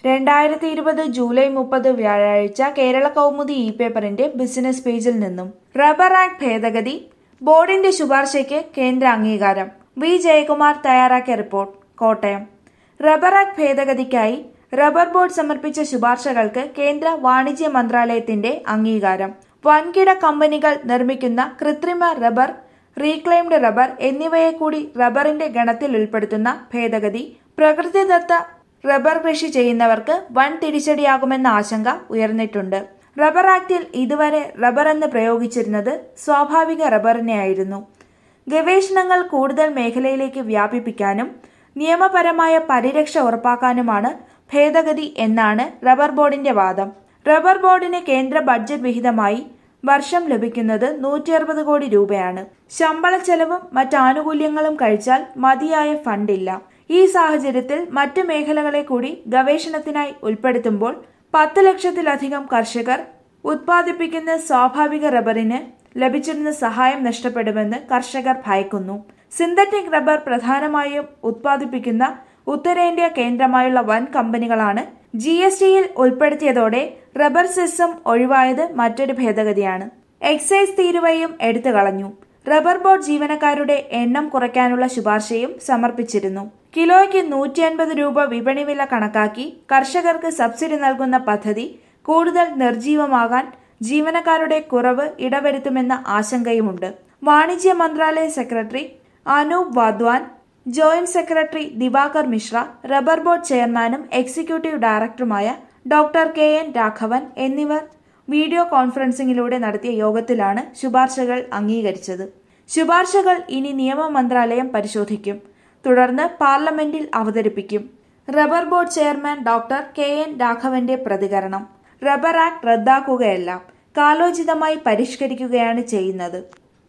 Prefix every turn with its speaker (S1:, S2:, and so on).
S1: രണ്ടായിരത്തി ഇരുപത് ജൂലൈ മുപ്പത് വ്യാഴാഴ്ച കേരള കൗമുദി ഇ പേപ്പറിന്റെ ബിസിനസ് പേജിൽ നിന്നും റബ്ബർ ആക്ട് ഭേദഗതി ബോർഡിന്റെ ശുപാർശയ്ക്ക് കേന്ദ്ര അംഗീകാരം വി ജയകുമാർ തയ്യാറാക്കിയ റിപ്പോർട്ട് കോട്ടയം റബ്ബർ ആക്ട് ഭേദഗതിക്കായി റബ്ബർ ബോർഡ് സമർപ്പിച്ച ശുപാർശകൾക്ക് കേന്ദ്ര വാണിജ്യ മന്ത്രാലയത്തിന്റെ അംഗീകാരം വൻകിട കമ്പനികൾ നിർമ്മിക്കുന്ന കൃത്രിമ റബ്ബർ റീക്ലെയിംഡ് റബ്ബർ എന്നിവയെ കൂടി റബ്ബറിന്റെ ഗണത്തിൽ ഉൾപ്പെടുത്തുന്ന ഭേദഗതി പ്രകൃതിദത്ത റബ്ബർ കൃഷി ചെയ്യുന്നവർക്ക് വൻ തിരിച്ചടിയാകുമെന്ന ആശങ്ക ഉയർന്നിട്ടുണ്ട് റബ്ബർ ആക്ടിൽ ഇതുവരെ റബ്ബർ എന്ന് പ്രയോഗിച്ചിരുന്നത് സ്വാഭാവിക റബ്ബറിനെയായിരുന്നു ഗവേഷണങ്ങൾ കൂടുതൽ മേഖലയിലേക്ക് വ്യാപിപ്പിക്കാനും നിയമപരമായ പരിരക്ഷ ഉറപ്പാക്കാനുമാണ് ഭേദഗതി എന്നാണ് റബ്ബർ ബോർഡിന്റെ വാദം റബ്ബർ ബോർഡിന് കേന്ദ്ര ബഡ്ജറ്റ് വിഹിതമായി വർഷം ലഭിക്കുന്നത് നൂറ്റി അറുപത് കോടി രൂപയാണ് ശമ്പള ചെലവും മറ്റ് ആനുകൂല്യങ്ങളും കഴിച്ചാൽ മതിയായ ഫണ്ടില്ല ഈ സാഹചര്യത്തിൽ മറ്റു മേഖലകളെ കൂടി ഗവേഷണത്തിനായി ഉൾപ്പെടുത്തുമ്പോൾ പത്ത് ലക്ഷത്തിലധികം കർഷകർ ഉത്പാദിപ്പിക്കുന്ന സ്വാഭാവിക റബ്ബറിന് ലഭിച്ചിരുന്ന സഹായം നഷ്ടപ്പെടുമെന്ന് കർഷകർ ഭയക്കുന്നു സിന്തറ്റിക് റബ്ബർ പ്രധാനമായും ഉത്പാദിപ്പിക്കുന്ന ഉത്തരേന്ത്യ കേന്ദ്രമായുള്ള വൻ കമ്പനികളാണ് ജി എസ് ടിയിൽ ഉൾപ്പെടുത്തിയതോടെ റബ്ബർ സെസ്സും ഒഴിവായത് മറ്റൊരു ഭേദഗതിയാണ് എക്സൈസ് തീരുവയും എടുത്തു കളഞ്ഞു റബ്ബർ ബോർഡ് ജീവനക്കാരുടെ എണ്ണം കുറയ്ക്കാനുള്ള ശുപാർശയും സമർപ്പിച്ചിരുന്നു കിലോയ്ക്ക് നൂറ്റി അൻപത് രൂപ വിപണി വില കണക്കാക്കി കർഷകർക്ക് സബ്സിഡി നൽകുന്ന പദ്ധതി കൂടുതൽ നിർജീവമാകാൻ ജീവനക്കാരുടെ കുറവ് ഇടവരുത്തുമെന്ന ആശങ്കയുമുണ്ട് വാണിജ്യ മന്ത്രാലയ secretary Anoop Wadhwan joint secretary Diwakar Mishra rubber board ചെയർമാനും എക്സിക്യൂട്ടീവ് ഡയറക്ടറുമായ ഡോക്ടർ കെ എൻ രാഘവൻ എന്നിവർ വീഡിയോ കോൺഫറൻസിംഗിലൂടെ നടത്തിയ യോഗത്തിലാണ് ശുപാർശകൾ അംഗീകരിച്ചത് ശുപാർശകൾ ഇനി നിയമ മന്ത്രാലയം പരിശോധിക്കും തുടർന്ന് പാർലമെന്റിൽ അവതരിപ്പിക്കും rubber board chairman doctor K N രാഘവന്റെ പ്രതികരണം റബ്ബർ ആക്ട് റദ്ദാക്കുകയല്ല കാലോചിതമായി പരിഷ്കരിക്കുകയാണ് ചെയ്യുന്നത്